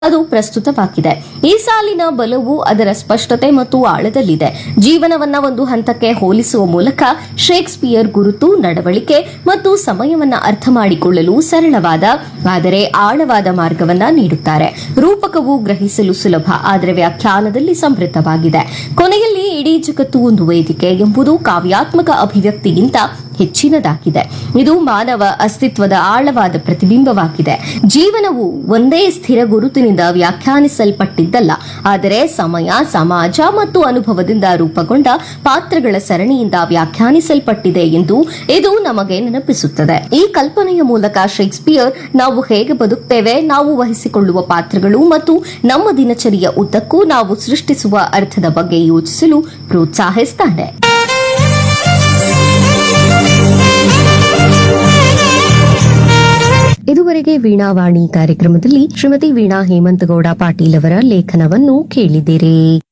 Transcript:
ಅದು ಪ್ರಸ್ತುತವಾಗಿದೆ ಈ ಸಾಲಿನ ಬಲವು ಅದರ ಸ್ಪಷ್ಟತೆ ಮತ್ತು ಆಳದಲ್ಲಿದೆ ಜೀವನವನ್ನ ಒಂದು ಹಂತಕ್ಕೆ ಹೋಲಿಸುವ ಮೂಲಕ ಶೇಕ್ಸ್ಪಿಯರ್ ಗುರುತು ನಡವಳಿಕೆ ಮತ್ತು ಸಮಯವನ್ನ ಅರ್ಥ ಮಾಡಿಕೊಳ್ಳಲು ಸರಳವಾದ ಆದರೆ ಆಳವಾದ ಮಾರ್ಗವನ್ನ ನೀಡುತ್ತಾರೆ ರೂಪಕವು ಗ್ರಹಿಸಲು ಸುಲಭ ಆದರೆ ವ್ಯಾಖ್ಯಾನದಲ್ಲಿ ಸಮೃದ್ಧವಾಗಿದೆ ಕೊನೆಯಲ್ಲಿ ಇಡೀ ಜಗತ್ತು ಒಂದು ವೇದಿಕೆ ಎಂಬುದು ಕಾವ್ಯಾತ್ಮಕ ಅಭಿವ್ಯಕ್ತಿಗಿಂತ ಹೆಚ್ಚಿನದಾಗಿದೆ ಇದು ಮಾನವ ಅಸ್ತಿತ್ವದ ಆಳವಾದ ಪ್ರತಿಬಿಂಬವಾಗಿದೆ ಜೀವನವು ಒಂದೇ ಸ್ಥಿರ ಗುರುತಿನಿಂದ ವ್ಯಾಖ್ಯಾನಿಸಲ್ಪಟ್ಟಿದ್ದಲ್ಲ ಆದರೆ ಸಮಯ ಸಮಾಜ ಮತ್ತು ಅನುಭವದಿಂದ ರೂಪುಗೊಂಡ ಪಾತ್ರಗಳ ಸರಣಿಯಿಂದ ವ್ಯಾಖ್ಯಾನಿಸಲ್ಪಟ್ಟಿದೆ ಎಂದು ಇದು ನಮಗೆ ನೆನಪಿಸುತ್ತದೆ ಈ ಕಲ್ಪನೆಯ ಮೂಲಕ ಶೇಕ್ಸ್ಪಿಯರ್ ನಾವು ಹೇಗೆ ಬದುಕ್ತೇವೆ ನಾವು ವಹಿಸಿಕೊಳ್ಳುವ ಪಾತ್ರಗಳು ಮತ್ತು ನಮ್ಮ ದಿನಚರಿಯ ಉದ್ದಕ್ಕೂ ನಾವು ಸೃಷ್ಟಿಸುವ ಅರ್ಥದ ಬಗ್ಗೆ ಯೋಚಿಸಲು ಪ್ರೋತ್ಸಾಹಿಸ್ತಾನೆ ಇದುವರೆಗೆ ವೀಣಾವಾಣಿ ಕಾರ್ಯಕ್ರಮದಲ್ಲಿ ಶ್ರೀಮತಿ ವೀಣಾ ಹೇಮಂತಗೌಡ ಪಾಟೀಲ್ ಅವರ ಲೇಖನವನ್ನು ಕೇಳಿದಿರಿ